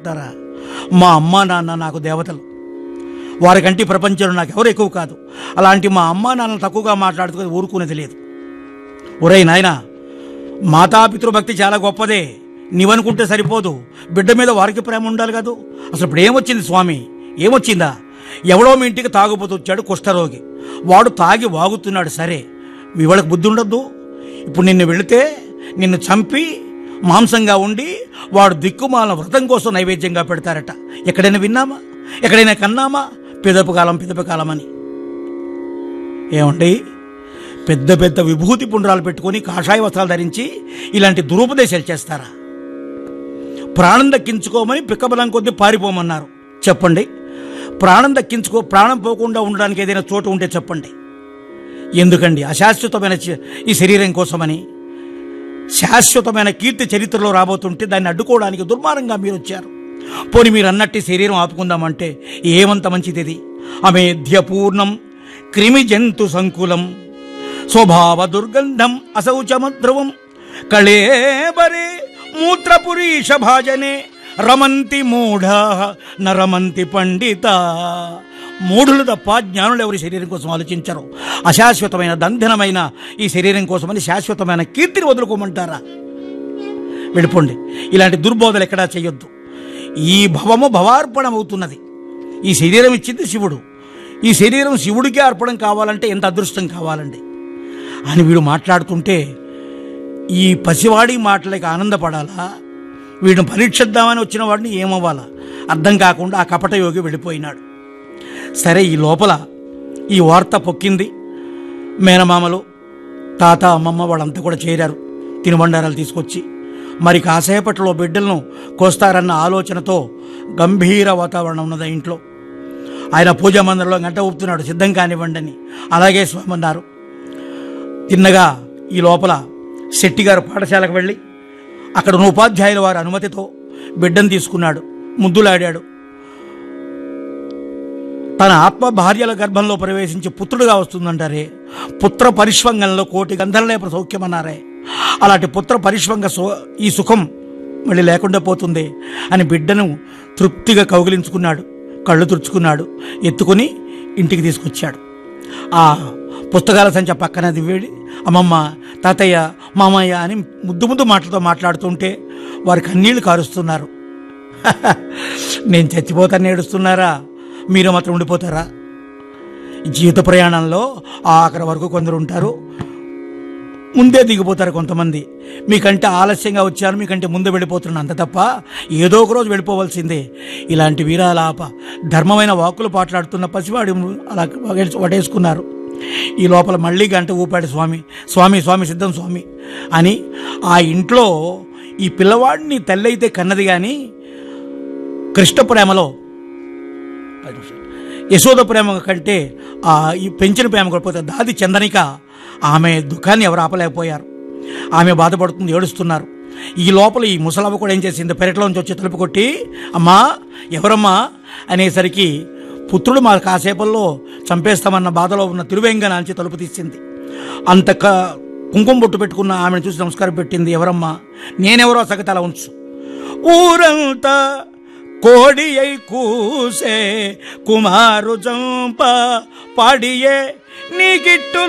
మాట్లాడతారా మా అమ్మా నాన్న నాకు దేవతలు వారికంటే ఈ ప్రపంచంలో నాకు ఎవరు ఎక్కువ కాదు అలాంటి మా అమ్మా నాన్న తక్కువగా మాట్లాడుతూ ఊరుకునేది లేదు ఒరేయ్ నాయనా మాతాపితృభక్తి చాలా గొప్పదే నీవనుకుంటే సరిపోదు బిడ్డ మీద వారికి ప్రేమ ఉండాలి కాదు అసలు ఇప్పుడు ఏమొచ్చింది స్వామి ఏమొచ్చిందా ఎవడో మీ ఇంటికి తాగుపోతూ వచ్చాడు కుష్ఠరోగి వాడు తాగి వాగుతున్నాడు సరే మీ వాళ్ళకి బుద్ధి ఉండొద్దు ఇప్పుడు నిన్ను వెళితే నిన్ను చంపి మాంసంగా ఉండి వాడు దిక్కుమాల వ్రతం కోసం నైవేద్యంగా పెడతారట ఎక్కడైనా విన్నామా ఎక్కడైనా కన్నామా పిదపు కాలం పిదపు కాలం అని ఏమండి పెద్ద పెద్ద విభూతి పుండ్రాలు పెట్టుకొని కాషాయ వస్త్రాలు ధరించి ఇలాంటి దురుపదేశాలు చేస్తారా ప్రాణం దక్కించుకోమని పిక్కబలం కొద్దీ పారిపోమన్నారు చెప్పండి ప్రాణం దక్కించుకో ప్రాణం పోకుండా ఉండడానికి ఏదైనా చోటు ఉంటే చెప్పండి ఎందుకండి అశాశ్వతమైన చ- ఈ శరీరం కోసమని శాశ్వతమైన కీర్తి చరిత్రలో రాబోతుంటే దాన్ని అడ్డుకోవడానికి దుర్మార్గంగా మీరు వచ్చారు పోని మీరు అన్నట్టు ఈ శరీరం ఆపుకుందామంటే ఏమంత మంచిది ఇది అమేధ్య పూర్ణం క్రిమి జంతు సంకులం స్వభావ దుర్గంధం అశౌచమద్రవం కళేబరే మూత్రపురీష భాజనే రమంతి మూఢా నరమంతి పండిత మూఢులు తప్ప జ్ఞానులు ఎవరి శరీరం కోసం ఆలోచించరు అశాశ్వతమైన దంధనమైన ఈ శరీరం కోసమని శాశ్వతమైన కీర్తిని వదులుకోమంటారా వెళ్ళిపోండి ఇలాంటి దుర్బోధలు ఎక్కడా చేయొద్దు ఈ భవము భవార్పణం అవుతున్నది ఈ శరీరం ఇచ్చింది శివుడు ఈ శరీరం శివుడికే అర్పణం కావాలంటే ఎంత అదృష్టం కావాలండి అని వీడు మాట్లాడుతుంటే ఈ పసివాడి మాటలకి ఆనందపడాలా వీడిని పరీక్షిద్దామని వచ్చిన వాడిని ఏమవ్వాలా అర్థం కాకుండా ఆ కపట యోగి వెళ్ళిపోయినాడు సరే ఈ లోపల ఈ వార్త పొక్కింది మేనమామలు తాత అమ్మమ్మ వాళ్ళంతా కూడా చేరారు తినుబండారాలు తీసుకొచ్చి మరి కాసేపట్లో బిడ్డలను కోస్తారన్న ఆలోచనతో గంభీర వాతావరణం ఉన్నది ఇంట్లో ఆయన పూజా మందిరంలో గంట ఊపుతున్నాడు సిద్ధం కానివ్వండి అని అలాగే స్వామి అన్నారు తిన్నగా ఈ లోపల శెట్టి గారు పాఠశాలకు వెళ్ళి అక్కడ ఉన్న ఉపాధ్యాయుల వారి అనుమతితో బిడ్డను తీసుకున్నాడు ముద్దులాడాడు తన ఆత్మ భార్యల గర్భంలో ప్రవేశించి పుత్రుడుగా వస్తుందంటారే పుత్ర పరిష్వంగంలో కోటి గంధర్లేప సౌఖ్యమన్నారే అలాంటి పుత్ర పరిష్వంగ సు ఈ సుఖం మళ్ళీ లేకుండా పోతుంది అని బిడ్డను తృప్తిగా కౌగిలించుకున్నాడు కళ్ళు తుడుచుకున్నాడు ఎత్తుకొని ఇంటికి తీసుకొచ్చాడు ఆ పుస్తకాల సంచ పక్కన దివ్వేడి అమ్మమ్మ తాతయ్య మామయ్య అని ముద్దు ముద్దు మాటలతో మాట్లాడుతుంటే వారి కన్నీళ్లు కారుస్తున్నారు నేను చచ్చిపోతాను ఏడుస్తున్నారా మీరు మాత్రం ఉండిపోతారా జీవిత ప్రయాణంలో ఆఖరి వరకు కొందరు ఉంటారు ముందే దిగిపోతారు కొంతమంది మీకంటే ఆలస్యంగా వచ్చారు మీకంటే ముందే వెళ్ళిపోతున్నాను అంత తప్ప ఏదో ఒక రోజు వెళ్ళిపోవాల్సిందే ఇలాంటి వీరాలాప ధర్మమైన వాక్కులు పాట్లాడుతున్న పసివాడి అలా వగేసు- వడేసుకున్నారు ఈ లోపల మళ్ళీ గంట ఊపాడు స్వామి స్వామి స్వామి సిద్ధం స్వామి అని ఆ ఇంట్లో ఈ పిల్లవాడిని తల్లి అయితే కన్నది కానీ కృష్ణ ప్రేమలో యశోద ప్రేమ కంటే ఆ ఈ పెంచిన ప్రేమ కాకపోతే దాది చందనిక ఆమె దుఃఖాన్ని ఎవరు ఆపలేకపోయారు ఆమె బాధపడుతుంది ఏడుస్తున్నారు ఈ లోపల ఈ ముసలమ్మ కూడా ఏం చేసింది పెరట్లోంచి వచ్చి తలుపు కొట్టి అమ్మా ఎవరమ్మా అనేసరికి పుత్రుడు మా కాసేపల్లో చంపేస్తామన్న బాధలో ఉన్న తిరువెంగ నాంచి తలుపు తీసింది అంత క కుంకుమ బొట్టు పెట్టుకున్న ఆమెను చూసి నమస్కారం పెట్టింది ఎవరమ్మా నేనెవరో సగతి అలా ఉంచు ఊరంతా కోడి అయి కూసే కుమారు జంప పాడియే నీకిట్టు